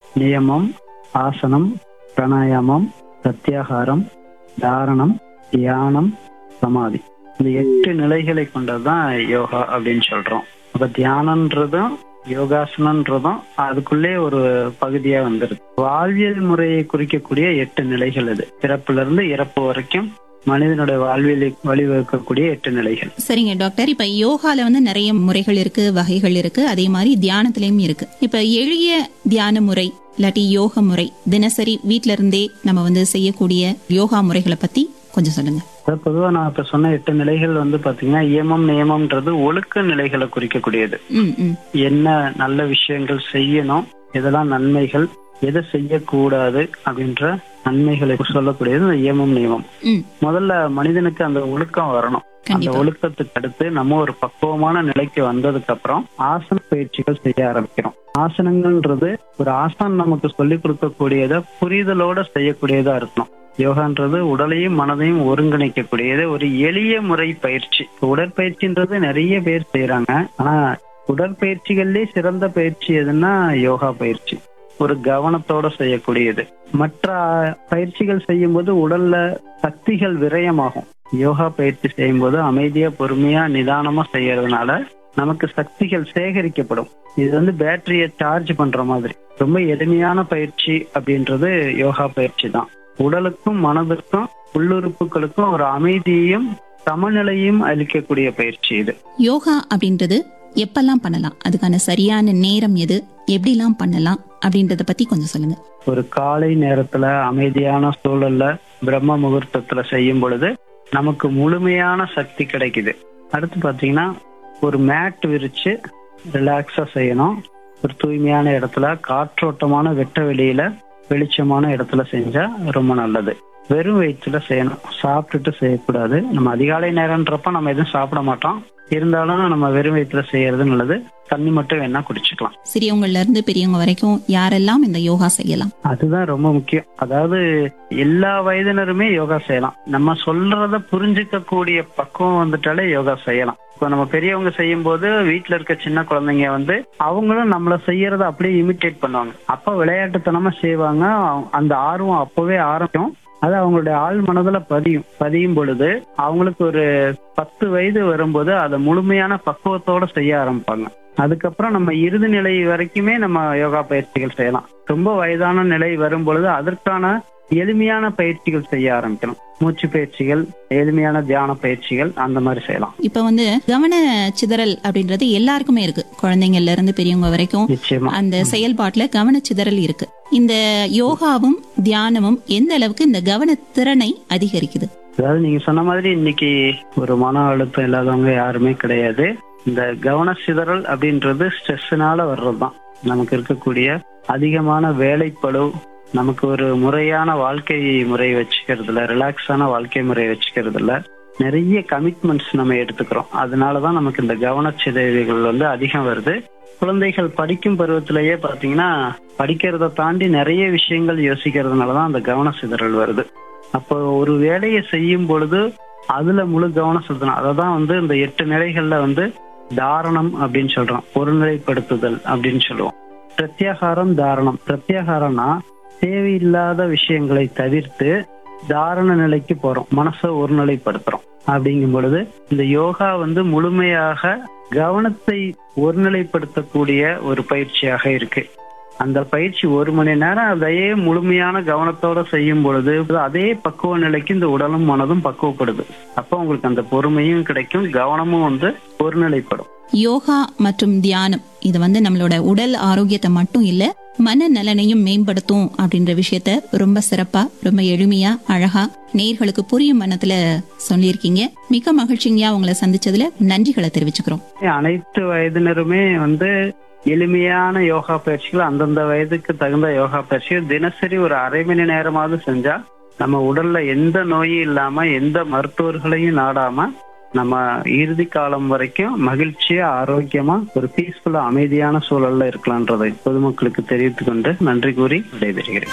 நியமம் ஆசனம் பிராணாயாமம் பிரத்யாகாரம் தாரணம் தியானம் சமாதி இந்த எட்டு நிலைகளை கொண்டதுதான் யோகா அப்படின்னு சொல்றோம் அப்ப தியானன்றதும் யோகாசனன்றதும் அதுக்குள்ளே ஒரு பகுதியா வந்துருது வாழ்வியல் முறையை குறிக்கக்கூடிய எட்டு நிலைகள் இது பிறப்புல இருந்து இறப்பு வரைக்கும் மனிதனுடைய வாழ்வியலை வழிவகுக்கக்கூடிய எட்டு நிலைகள் சரிங்க டாக்டர் இப்ப யோகால வந்து நிறைய முறைகள் இருக்கு வகைகள் இருக்கு அதே மாதிரி தியானத்திலயும் இருக்கு இப்ப எளிய தியான முறை இல்லாட்டி யோக முறை தினசரி வீட்ல இருந்தே நம்ம வந்து செய்யக்கூடிய யோகா முறைகளை பத்தி கொஞ்சம் சொல்லுங்க அதாவது பொதுவா நான் இப்ப சொன்ன எட்டு நிலைகள் வந்து பாத்தீங்கன்னா இயமம் நியமம்ன்றது ஒழுக்க நிலைகளை குறிக்கக்கூடியது ம் ம் என்ன நல்ல விஷயங்கள் செய்யணும் எதெல்லாம் நன்மைகள் எதை செய்யக்கூடாது அப்படின்ற நன்மைகளை சொல்லக்கூடியது இந்த இயமம் நியமம் ம் முதல்ல மனிதனுக்கு அந்த ஒழுக்கம் வரணும் அந்த கண்டிப்பா ஒழுக்கத்துக்கு அடுத்து நம்ம ஒரு பக்குவமான நிலைக்கு வந்ததுக்கு அப்புறம் ஆசன பயிற்சிகள் செய்ய ஆரம்பிக்கிறோம் ஆசனங்கள்ன்றது ஒரு ஆசான் நமக்கு சொல்லிக் கொடுக்கக்கூடியத புரிதலோட செய்யக்கூடியதா இருக்கணும் யோகான்றது உடலையும் மனதையும் ஒருங்கிணைக்கக்கூடியது ஒரு எளிய முறை பயிற்சி இப்ப உடற்பயிற்சின்றது நிறைய பேர் செய்யறாங்க ஆனா உடற்பயிற்சிகள்லயே சிறந்த பயிற்சி எதுன்னா யோகா பயிற்சி ஒரு கவனத்தோட செய்யக்கூடியது மற்ற பயிற்சிகள் செய்யும்போது உடல்ல சக்திகள் விரயமாகும் யோகா பயிற்சி செய்யும்போது அமைதியா பொறுமையா நிதானமா செய்யறதுனால நமக்கு சக்திகள் சேகரிக்கப்படும் இது வந்து பேட்டரியை சார்ஜ் பண்ற மாதிரி ரொம்ப எளிமையான பயிற்சி அப்படின்றது யோகா பயிற்சி தான் உடலுக்கும் மனதிற்கும் உள்ளுறுப்புகளுக்கும் ஒரு அமைதியையும் சமநிலையும் அளிக்கக்கூடிய பயிற்சி இது யோகா அப்படின்றது எப்பெல்லாம் பண்ணலாம் அதுக்கான சரியான நேரம் எது எப்படிலாம் பண்ணலாம் அப்படின்றத பத்தி கொஞ்சம் சொல்லுங்க ஒரு காலை நேரத்துல அமைதியான சூழல்ல பிரம்ம முகூர்த்தத்துல செய்யும் பொழுது நமக்கு முழுமையான சக்தி கிடைக்குது அடுத்து பாத்தீங்கன்னா ஒரு மேட் விரிச்சு ரிலாக்ஸா செய்யணும் ஒரு தூய்மையான இடத்துல காற்றோட்டமான வெட்ட வெளியில வெளிச்சமான இடத்துல செஞ்சா ரொம்ப நல்லது வெறும் வயிற்றுல செய்யணும் சாப்பிட்டுட்டு செய்யக்கூடாது நம்ம அதிகாலை நேரம்ன்றப்ப நம்ம எதுவும் சாப்பிட மாட்டோம் இருந்தாலும் நம்ம வெறும் வயிற்றுல செய்யறது நல்லது தண்ணி மட்டும் வேணா குடிச்சுக்கலாம் சிறியவங்கள்ல இருந்து பெரியவங்க வரைக்கும் யாரெல்லாம் இந்த யோகா செய்யலாம் அதுதான் ரொம்ப முக்கியம் அதாவது எல்லா வயதினருமே யோகா செய்யலாம் நம்ம சொல்றத புரிஞ்சுக்க கூடிய பக்குவம் வந்துட்டாலே யோகா செய்யலாம் இப்போ நம்ம பெரியவங்க செய்யும் போது வீட்டுல இருக்க சின்ன குழந்தைங்க வந்து அவங்களும் நம்மள செய்யறத அப்படியே இமிட்டேட் பண்ணுவாங்க அப்ப விளையாட்டுத்தனமா செய்வாங்க அந்த ஆர்வம் அப்பவே ஆரம்பிக்கும் அது அவங்களுடைய ஆள் மனதுல பதியும் பதியும் பொழுது அவங்களுக்கு ஒரு பத்து வயது வரும்போது அதை முழுமையான பக்குவத்தோட செய்ய ஆரம்பிப்பாங்க அதுக்கப்புறம் நம்ம இறுதி நிலை வரைக்குமே நம்ம யோகா பயிற்சிகள் செய்யலாம் ரொம்ப வயதான நிலை வரும் பொழுது அதற்கான எளிமையான பயிற்சிகள் செய்ய ஆரம்பிக்கணும் மூச்சு பயிற்சிகள் எளிமையான தியான பயிற்சிகள் அந்த மாதிரி செய்யலாம் இப்ப வந்து கவன சிதறல் அப்படின்றது எல்லாருக்குமே இருக்கு குழந்தைங்கள்ல இருந்து பெரியவங்க வரைக்கும் நிச்சயமா அந்த செயல்பாட்டுல கவன சிதறல் இருக்கு இந்த யோகாவும் தியானமும் எந்த அளவுக்கு இந்த கவன திறனை அதிகரிக்குது அதாவது நீங்க சொன்ன மாதிரி இன்னைக்கு ஒரு மன அழுத்தம் இல்லாதவங்க யாருமே கிடையாது இந்த கவன சிதறல் அப்படின்றது ஸ்ட்ரெஸ்னால வர்றதுதான் நமக்கு இருக்கக்கூடிய அதிகமான வேலைப்பளு நமக்கு ஒரு முறையான வாழ்க்கை முறை வச்சுக்கிறதுல ரிலாக்ஸான வாழ்க்கை முறை வச்சுக்கிறதுல நிறைய கமிட்மெண்ட்ஸ் நம்ம எடுத்துக்கிறோம் அதனாலதான் நமக்கு இந்த கவனச்சிதைவுகள் வந்து அதிகம் வருது குழந்தைகள் படிக்கும் பருவத்திலேயே பாத்தீங்கன்னா படிக்கிறத தாண்டி நிறைய விஷயங்கள் யோசிக்கிறதுனாலதான் அந்த கவன சிதறல் வருது அப்போ ஒரு வேலையை செய்யும் பொழுது அதுல முழு கவனம் செலுத்தணும் அததான் வந்து இந்த எட்டு நிலைகள்ல வந்து தாரணம் அப்படின்னு சொல்றோம் ஒருநிலைப்படுத்துதல் அப்படின்னு சொல்லுவோம் பிரத்யாகாரம் தாரணம் பிரத்யாகாரம்னா தேவையில்லாத விஷயங்களை தவிர்த்து தாரண நிலைக்கு போறோம் மனசை ஒருநிலைப்படுத்துறோம் அப்படிங்கும் பொழுது இந்த யோகா வந்து முழுமையாக கவனத்தை ஒருநிலைப்படுத்தக்கூடிய ஒரு பயிற்சியாக இருக்கு அந்த பயிற்சி ஒரு மணி நேரம் அதையே முழுமையான கவனத்தோட செய்யும் பொழுது அதே பக்குவ நிலைக்கு இந்த உடலும் மனதும் பக்குவப்படுது அப்போ உங்களுக்கு அந்த பொறுமையும் கிடைக்கும் கவனமும் வந்து ஒருநிலைப்படும் யோகா மற்றும் தியானம் இது வந்து நம்மளோட உடல் ஆரோக்கியத்தை மட்டும் இல்ல மன நலனையும் மேம்படுத்தும் அப்படின்ற விஷயத்த ரொம்ப சிறப்பா ரொம்ப எளிமையா அழகா நேர்களுக்கு புரியும் மனத்துல சொல்லியிருக்கீங்க மிக்க மகிழ்ச்சிங்கயா உங்களை சந்திச்சதுல நன்றிகளை தெரிவிச்சுக்கிறோம் அனைத்து வயதினருமே வந்து எளிமையான யோகா பயிற்சிகள் அந்தந்த வயதுக்கு தகுந்த யோகா பயிற்சிகள் தினசரி ஒரு அரை மணி நேரமாவது செஞ்சா நம்ம உடல்ல எந்த நோயும் இல்லாம எந்த மருத்துவர்களையும் நாடாம நம்ம இறுதி காலம் வரைக்கும் மகிழ்ச்சியா ஆரோக்கியமா ஒரு பீஸ்ஃபுல்லா அமைதியான சூழல்ல இருக்கலான்றதை பொதுமக்களுக்கு தெரிவித்துக் கொண்டு நன்றி கூறி விடைபெறுகிறேன்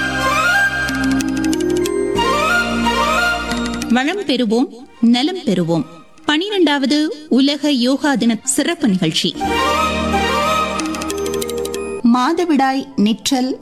வளம் பெறுவோம் நலம் பெறுவோம் பனிரெண்டாவது உலக யோகா தின சிறப்பு நிகழ்ச்சி மாதவிடாய் நிற்றல்